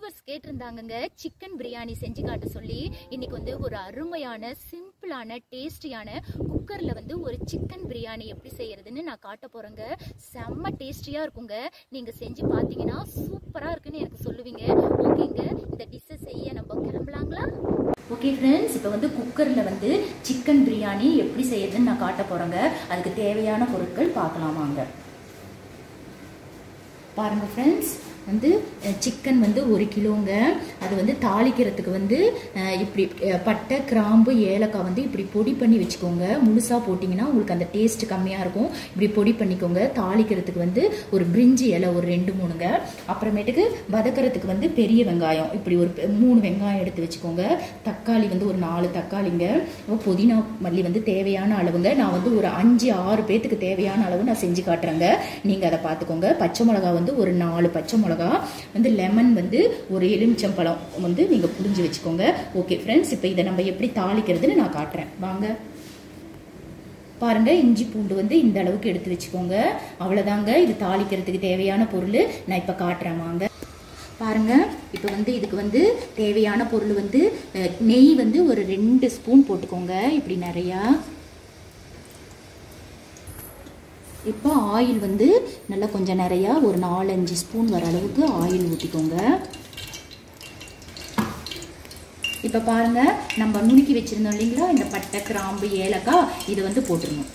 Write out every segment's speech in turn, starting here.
viewers கேட்டிருந்தாங்கங்க chicken biryani செஞ்சு காட்ட சொல்லி இன்னைக்கு வந்து ஒரு அருமையான சிம்பிளான டேஸ்டியான குக்கர்ல வந்து ஒரு சிக்கன் பிரியாணி எப்படி செய்யறதுன்னு நான் காட்ட போறேங்க செம்ம டேஸ்டியா இருக்குங்க நீங்க செஞ்சு பார்த்தீங்கன்னா சூப்பரா இருக்குன்னு எனக்கு சொல்லுவீங்க ஓகேங்க இந்த டிஷ்ஷை செய்ய நம்ம கிளம்பலாங்களா ஓகே ஃப்ரெண்ட்ஸ் இப்போ வந்து குக்கரில் வந்து சிக்கன் பிரியாணி எப்படி செய்யறதுன்னு நான் காட்ட போகிறேங்க அதுக்கு தேவையான பொருட்கள் பார்க்கலாமாங்க பாருங்க ஃப்ரெண்ட்ஸ் வந்து சிக்கன் வந்து ஒரு கிலோங்க அது வந்து தாளிக்கிறதுக்கு வந்து அஹ், இப்படி அஹ், பட்டை கிராம்பு ஏலக்காய் வந்து இப்படி பொடி பண்ணி வச்சுக்கோங்க முழுசாக போட்டிங்கன்னா உங்களுக்கு அந்த டேஸ்ட் கம்மியாக இருக்கும் இப்படி பொடி பண்ணிக்கோங்க தாளிக்கிறதுக்கு வந்து ஒரு பிரிஞ்சி இலை ஒரு ரெண்டு மூணுங்க அப்புறமேட்டுக்கு வதக்கிறதுக்கு வந்து பெரிய வெங்காயம் இப்படி ஒரு பெ- மூணு வெங்காயம் எடுத்து வச்சுக்கோங்க தக்காளி வந்து ஒரு நாலு தக்காளிங்க அப்புறம் புதினா மல்லி வந்து தேவையான அளவுங்க நான் வந்து ஒரு அஞ்சு ஆறு பேத்துக்கு தேவையான அளவு நான் செஞ்சு காட்டுறேங்க நீங்கள் அதை பார்த்துக்கோங்க பச்சை மிளகா வந்து ஒரு நாலு பச்சை மிளகா வந்து லெமன் வந்து ஒரு எலுமிச்சம்பழம் வந்து நீங்கள் புரிஞ்சு வச்சுக்கோங்க ஓகே ஃப்ரெண்ட்ஸ் இப்போ இதை நம்ம எப்படி தாளிக்கிறதுன்னு நான் காட்டுறேன் வாங்க பாருங்க இஞ்சி பூண்டு வந்து இந்த அளவுக்கு எடுத்து வச்சுக்கோங்க அவ்வளவுதாங்க இது தாளிக்கிறதுக்கு தேவையான பொருள் நான் இப்ப காட்டுறேன் வாங்க பாருங்க இப்போ வந்து இதுக்கு வந்து தேவையான பொருள் வந்து அஹ், நெய் வந்து ஒரு ரெண்டு ஸ்பூன் போட்டுக்கோங்க இப்படி நிறையா இப்போ ஆயில் வந்து நல்லா கொஞ்சம் நிறையா ஒரு நாலஞ்சு ஸ்பூன் வர அளவுக்கு ஆயில் ஊற்றிக்கோங்க இப்போ பாருங்க நம்ம நுணுக்கி வச்சிருந்தோம் இல்லைங்களா இந்த பட்டை கிராம்பு ஏலக்காய் இதை வந்து போட்டுருணும்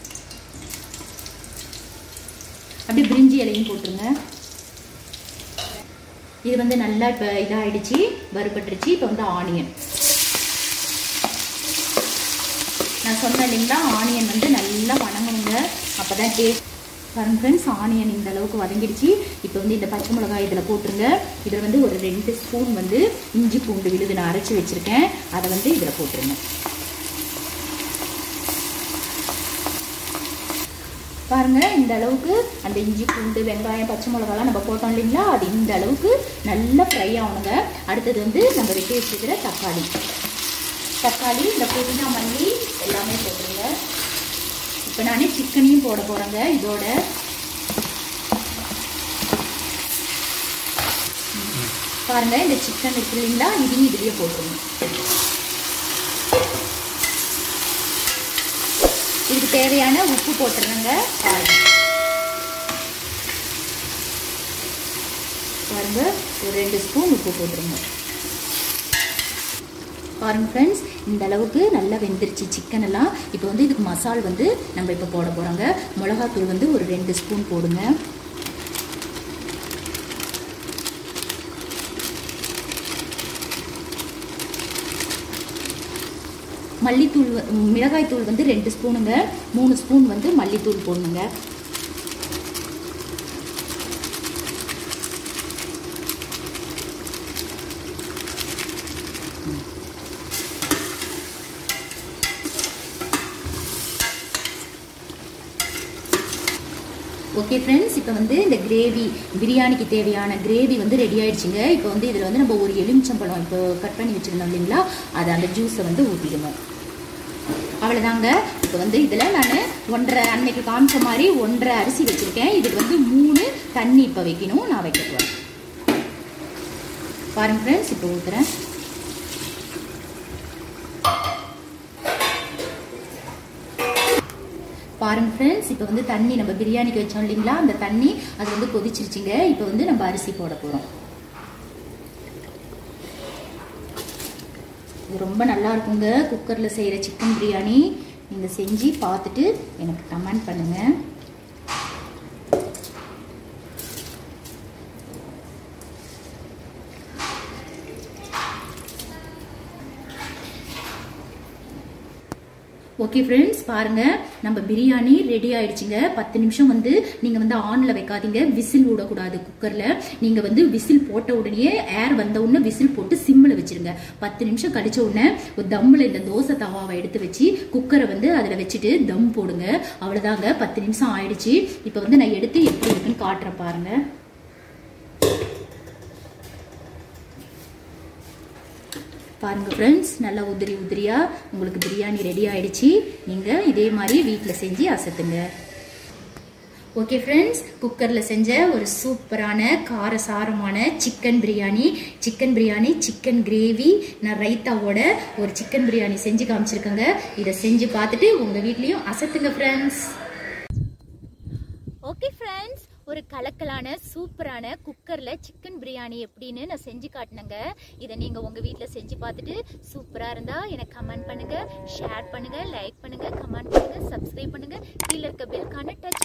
அப்படியே பிரிஞ்சி இலையும் போட்டுருங்க இது வந்து நல்லா இப்போ இதாகிடுச்சு வறுபட்டுருச்சு இப்போ வந்து ஆனியன் நான் சொன்னேன் இல்லைங்களா ஆனியன் வந்து நல்லா வணங்கணுங்க அப்போ தான் டேஸ்ட் பாருங்க ஃப்ரெண்ட்ஸ் ஆனியன் இந்த அளவுக்கு வதங்கிடுச்சு இப்போ வந்து இந்த பச்சை மிளகாய் இதில் போட்டுருங்க இதில் வந்து ஒரு ரெண்டு ஸ்பூன் வந்து இஞ்சி பூண்டு விழுது நான் அரைச்சி வச்சுருக்கேன் அதை வந்து இதில் போட்டுருங்க பாருங்க இந்த அளவுக்கு அந்த இஞ்சி பூண்டு வெங்காயம் பச்சை மிளகாலாம் நம்ம போட்டோம் இல்லைங்களா அது இந்த அளவுக்கு நல்லா ஃப்ரை ஆகணுங்க அடுத்தது வந்து நம்ம வெட்டி வச்சுக்கிற தக்காளி தக்காளி இந்த புதினா மல்லி எல்லாமே போட்டுருங்க இப்போ நானே சிக்கனையும் போட போகிறேங்க இதோட பாருங்க இந்த சிக்கன் இருக்கு இல்லைங்களா இதையும் இதுலேயே போட்டுருங்க இதுக்கு தேவையான உப்பு போட்டுருங்க பாருங்க பாருங்க ஒரு ரெண்டு ஸ்பூன் உப்பு போட்டுருங்க பாருங்க ஃப்ரெண்ட்ஸ் இந்த அளவுக்கு நல்லா வெந்துருச்சு சிக்கன் எல்லாம் இப்போ வந்து இதுக்கு மசால் வந்து நம்ம இப்போ போட போகிறோங்க மிளகாத்தூள் வந்து ஒரு ரெண்டு ஸ்பூன் போடுங்க மல்லித்தூள் வ- மிளகாய்த்தூள் வந்து ரெண்டு ஸ்பூனுங்க மூணு ஸ்பூன் வந்து மல்லித்தூள் போடணுங்க ஓகே ஃப்ரெண்ட்ஸ் இப்போ வந்து இந்த கிரேவி பிரியாணிக்கு தேவையான கிரேவி வந்து ரெடி ஆயிடுச்சுங்க இப்போ வந்து இதில் வந்து நம்ம ஒரு எலுமிச்சம்பழம் இப்போ கட் பண்ணி வச்சுருந்தோம் இல்லைங்களா அதை அந்த ஜூஸை வந்து ஊற்றிடணும் அவ்வளோதாங்க இப்போ வந்து இதில் நான் ஒன்றரை அன்னைக்கு காமிச்ச மாதிரி ஒன்றரை அரிசி வச்சுருக்கேன் இதுக்கு வந்து மூணு தண்ணி இப்போ வைக்கணும் நான் வைக்க போகிறேன் பாருங்க ஃப்ரெண்ட்ஸ் இப்போ ஊற்றுறேன் பாருங்க ஃப்ரெண்ட்ஸ் இப்போ வந்து தண்ணி நம்ம பிரியாணிக்கு வச்சோம் இல்லைங்களா அந்த தண்ணி அது வந்து கொதிச்சிருச்சுங்க இப்போ வந்து நம்ம அரிசி போட போகிறோம் இது ரொம்ப நல்லா இருக்குங்க குக்கரில் செய்கிற சிக்கன் பிரியாணி நீங்கள் செஞ்சு பார்த்துட்டு எனக்கு கமெண்ட் பண்ணுங்கள் ஓகே ஃப்ரெண்ட்ஸ் பாருங்க நம்ம பிரியாணி ரெடி ஆயிடுச்சுங்க பத்து நிமிஷம் வந்து நீங்க வந்து ஆன்ல வைக்காதீங்க விசில் விடக்கூடாது குக்கர்ல நீங்க வந்து விசில் போட்ட உடனே ஏர் வந்த உடனே விசில் போட்டு சிம்மில் வச்சிருங்க பத்து நிமிஷம் கழிச்ச உடனே ஒரு தம்மில் இந்த தோசை தவாவை எடுத்து வச்சு குக்கரை வந்து அதில் வச்சுட்டு தம் போடுங்க அவ்வளோதாங்க பத்து நிமிஷம் ஆயிடுச்சு இப்போ வந்து நான் எடுத்து எப்படி இருக்குன்னு காட்டுறேன் பாருங்க பாருங்க ஃப்ரெண்ட்ஸ் நல்லா உதிரி உதிரியா உங்களுக்கு பிரியாணி ரெடி ஆயிடுச்சு நீங்க இதே மாதிரி வீட்டில் செஞ்சு அசத்துங்க ஓகே ஃப்ரெண்ட்ஸ் குக்கரில் செஞ்ச ஒரு சூப்பரான காரசாரமான chicken biryani chicken biryani chicken gravy நான் ரைத்தாவோட ஒரு சிக்கன் பிரியாணி செஞ்சு காமிச்சிருக்கேங்க இதை செஞ்சு பார்த்துட்டு உங்கள் வீட்லேயும் அசத்துங்க ஃப்ரெண்ட்ஸ் ஓகே ஃப்ரெண்ட்ஸ் ஒரு கலக்கலான சூப்பரான குக்கரில் சிக்கன் பிரியாணி எப்படின்னு நான் செஞ்சு காட்டினேங்க இதை நீங்கள் உங்கள் வீட்டில் செஞ்சு பார்த்துட்டு சூப்பராக இருந்தால் எனக்கு கமெண்ட் பண்ணுங்கள் ஷேர் பண்ணுங்கள் லைக் பண்ணுங்கள் கமெண்ட் பண்ணுங்கள் சப்ஸ்கிரைப் பண்ணுங்கள் கீழே இருக்க பெல்கான டச்